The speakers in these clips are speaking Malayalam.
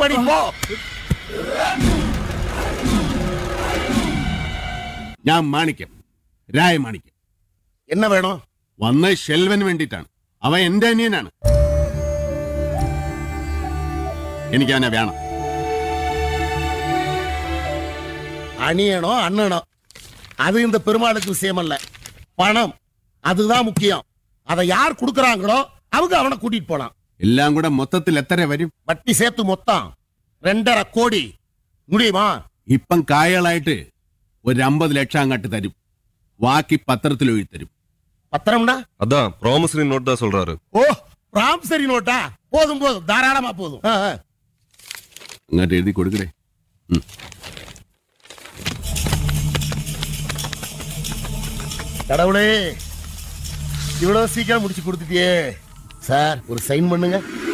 പോടി പോ ഞാൻ മാണിക്യം രായ മാണിക്യം என்ன വേണോ വന്ന ഷെൽവന് വേണ്ടിയിട്ടാണ് അവൻ എന്റെ അനിയനാണ് എനിക്ക് അവനെ വേണം அணியனோ அண்ணனோ அது இந்த பெருமாளுக்கு விஷயம் அல்ல பணம் அதுதான் முக்கியம் அதை யார் கொடுக்கறாங்களோ அவங்க அவனை கூட்டிட்டு போலாம் എല്ലാം കൂടെ മൊത്തത്തിൽ എത്ര വരും வட்டி சேர்த்து மொத்தம் ரெண்டரை கோடி முடியுமா ഇപ്പം കായകളായിട്ട് ഒരു അമ്പത് ലക്ഷം അങ്ങോട്ട് തരും ബാക്കി പത്രത്തിൽ എഴുതി തരും பத்திரம்னா அதான் ப்ராமிசரி நோட் தான் சொல்றாரு ஓ ராம்சரி நோட்டா போதும் போதும் தாராளமா போதும் ஆ, ஆ. അങ്ങോട്ട് എഴുതി കൊടുക്കണേ கடவுளே இவ்வளவு சீக்கிரம் முடிச்சு கொடுத்துட்டியே சார் ஒரு சைன் பண்ணுங்க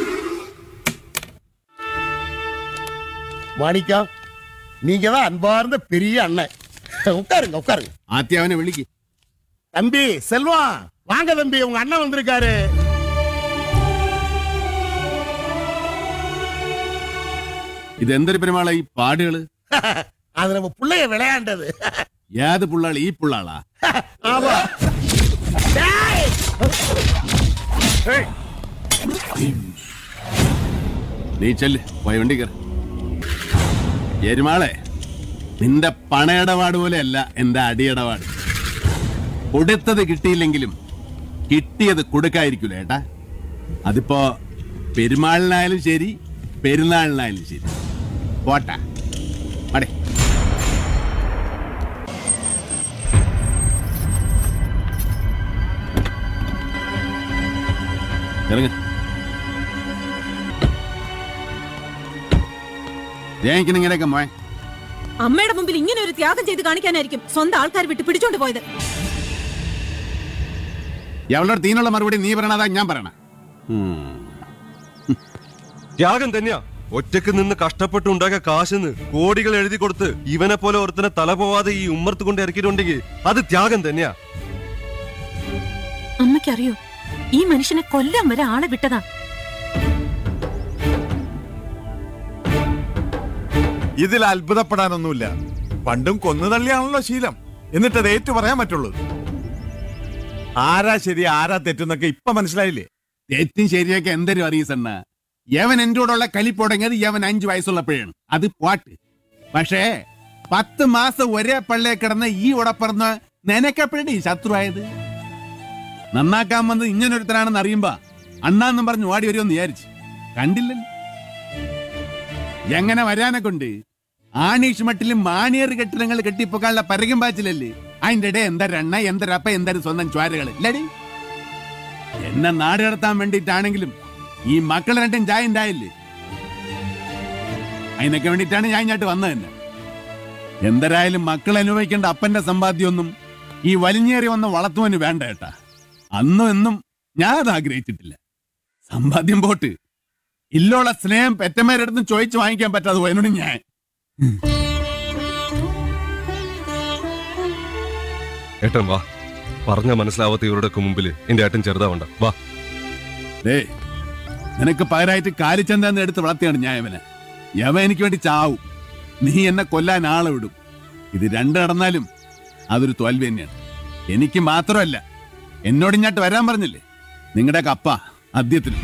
மாணிக்கா நீங்க தான் அன்பார்ந்த பெரிய அண்ணன் உட்காருங்க உட்காருங்க ആദ്യം അവനെ വിളിക്ക് தம்பி செல்வம் வாங்க தம்பி உங்க அண்ணன் வந்திருக்காரு ഇത് എന്തൊരു പെരുമാളാ ഈ പാടുകള് அது நம்ம பிள்ளைய விளையாண்டது ഏത് പുള്ളാള് ഈ പുള്ളാളാ ஆமா டேய்! നീ ചെല്ല് പോയി വണ്ടി കയറി എരുമാളെ നിന്റെ പണയിടപാട് പോലെയല്ല എന്റെ അടിയിടപാട് കൊടുത്തത് കിട്ടിയില്ലെങ്കിലും കിട്ടിയത് കൊടുക്കായിരിക്കൂല ഏട്ടാ അതിപ്പോ പെരുമാളിനായാലും ശരി പെരുന്നാളിനായാലും ശരി പോട്ടാ അടേ ഇറങ്ങ ജയിക്കുന്ന ഇങ്ങനെയൊക്കെ മോൻ അമ്മയുടെ മുമ്പിൽ ഇങ്ങനെ ഒരു ത്യാഗം ചെയ്ത് കാണിക്കാനായിരിക്കും സ്വന്തം ആൾക്കാർ വിട്ട് പിടിച്ചോണ്ട് പോയത് എവളുടെ തീനുള്ള മറുപടി നീ പറയണതാ ഞാൻ പറയണ ത്യാഗം തന്നെയാ ഒറ്റക്ക് നിന്ന് കഷ്ടപ്പെട്ട് ഉണ്ടാക്കിയ കാശിന്ന് കോടികൾ എഴുതി കൊടുത്ത് ഇവനെ പോലെ ഒരുത്തനെ തല പോവാതെ ഈ ഉമ്മർത്ത് കൊണ്ട് ഇറക്കിയിട്ടുണ്ടെങ്കിൽ അത് ത്യാഗം തന്നെയാ അമ്മയ്ക്കറിയോ ഈ മനുഷ്യനെ കൊല്ലാൻ വരെ ആളെ വിട്ടതാ ഇതിൽ അത്ഭുതപ്പെടാനൊന്നുമില്ല പണ്ടും കൊന്നു തള്ളിയാണല്ലോ ശീലം എന്നിട്ട് അത് ഏറ്റു പറയാൻ പറ്റുള്ളൂ ആരാ ശരി ആരാ തെറ്റെന്നൊക്കെ ഇപ്പൊ മനസ്സിലായില്ലേ തെറ്റും ശരിയൊക്കെ എന്തൊരു അറിയസണ്ണ യവൻ എന്റെ കൂടെയുള്ള കലി തുടങ്ങിയത് യവൻ അഞ്ചു വയസ്സുള്ളപ്പോഴാണ് അത് പോട്ട് പക്ഷേ പത്ത് മാസം ഒരേ പള്ളിയെ കിടന്ന് ഈ ഉടപ്പറന്ന് നിനക്കെപ്പോഴേ ഈ ശത്രുവായത് നന്നാക്കാൻ വന്നത് ഇങ്ങനൊരുത്തനാണെന്ന് അറിയുമ്പോ അണ്ണാന്നും പറഞ്ഞ് ഓടി വരുമെന്ന് വിചാരിച്ചു കണ്ടില്ലല്ലോ എങ്ങനെ വരാനെ കൊണ്ട് ആണീഷ് മട്ടിലും മാണിയർ കെട്ടിടങ്ങൾ കെട്ടിപ്പൊക്കാനുള്ള പരകം പാച്ചിലല്ലേ അതിന്റെ ഇടയിൽ എന്തരണ്ണ എന്തരപ്പ എന്തര സ്വന്തം ചോരകൾ ഇല്ലടി എന്നെ നാട് കടത്താൻ വേണ്ടിയിട്ടാണെങ്കിലും ഈ മക്കൾ രണ്ടും ചായ ഉണ്ടായില്ലേ അതിനൊക്കെ വേണ്ടിയിട്ടാണ് ഞാൻ ഇങ്ങോട്ട് വന്നത് തന്നെ എന്തരായാലും മക്കൾ അനുഭവിക്കേണ്ട അപ്പന്റെ സമ്പാദ്യമൊന്നും ഈ വലിഞ്ഞേറി വന്ന വളർത്തുവന് വേണ്ട ഏട്ടാ അന്നും എന്നും ഞാൻ അത് ആഗ്രഹിച്ചിട്ടില്ല സമ്പാദ്യം പോട്ട് ഇല്ലോള സ്നേഹം പെറ്റമ്മേരടുത്ത് ചോദിച്ചു വാങ്ങിക്കാൻ പറ്റാതെ പോയതിനോട് ഞാൻ ഏട്ടൻ വാ പറഞ്ഞ മനസ്സിലാവാത്ത ഇവരുടെയൊക്കെ മുമ്പിൽ എന്റെ ഏട്ടൻ ചെറുതാവണ്ട വാ ദേ നിനക്ക് പകരമായിട്ട് കാലിച്ചന്തെന്ന് എടുത്ത് വളർത്തിയാണ് ഞാൻ ഇവനെ യവ എനിക്ക് വേണ്ടി ചാവും നീ എന്നെ കൊല്ലാൻ ആളെ വിടും ഇത് രണ്ട് നടന്നാലും അതൊരു തോൽവി തന്നെയാണ് എനിക്ക് മാത്രമല്ല എന്നോട് ഇങ്ങോട്ട് വരാൻ പറഞ്ഞില്ലേ നിങ്ങളുടെ കപ്പ ആദ്യത്തിന്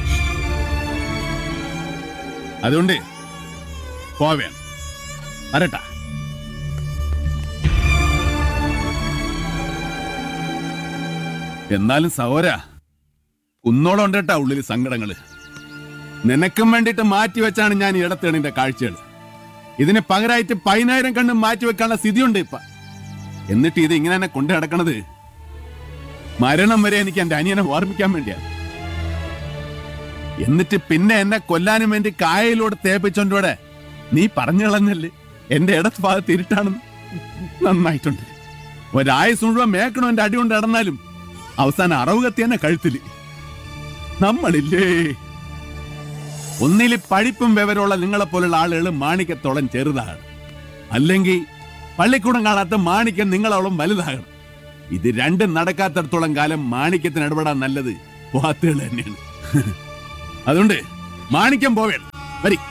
അതുകൊണ്ട് പോവേണം വരട്ടാ എന്നാലും സഹോര കുന്നോളം ഉണ്ട് കേട്ടാ ഉള്ളിൽ സങ്കടങ്ങള് നിനക്കും വേണ്ടിയിട്ട് മാറ്റി വെച്ചാണ് ഞാൻ ഈ ഇടത്തേണിന്റെ കാഴ്ചകൾ ഇതിന് പകരമായിട്ട് പതിനായിരം കണ്ണ് മാറ്റി വെക്കാനുള്ള സ്ഥിതിയുണ്ട് ഇപ്പൊ എന്നിട്ട് ഇത് ഇങ്ങനെ തന്നെ കൊണ്ടു നടക്കണത് മരണം വരെ എനിക്ക് എന്റെ അനിയനെ ഓർമ്മിക്കാൻ വേണ്ടിയാണ് എന്നിട്ട് പിന്നെ എന്നെ കൊല്ലാനും വേണ്ടി കായയിലൂടെ തേപ്പിച്ചോണ്ടോടെ നീ പറഞ്ഞു കളഞ്ഞല്ലേ എന്റെ ഇടത്ത് ഭാഗത്ത് ഇരുട്ടാണെന്ന് നന്നായിട്ടുണ്ട് ഒരായുസ് മുഴുവൻ മേക്കണോ എന്റെ അടി കൊണ്ട് നടന്നാലും അവസാനം അറവ് കത്തി തന്നെ കഴുത്തില് നമ്മളില്ലേ ഒന്നില് പഠിപ്പും വിവരമുള്ള നിങ്ങളെ പോലുള്ള ആളുകൾ മാണിക്കത്തോളം ചെറുതാണ് അല്ലെങ്കിൽ പള്ളിക്കൂടം കാണാത്ത മാണിക്യം നിങ്ങളോളം വലുതാകണം ഇത് രണ്ടും നടക്കാത്തടത്തോളം കാലം മാണിക്യത്തിന് ഇടപെടാൻ നല്ലത് വാത്തുകൾ തന്നെയാണ് അതുകൊണ്ട് മാണിക്യം പോവേണം വരി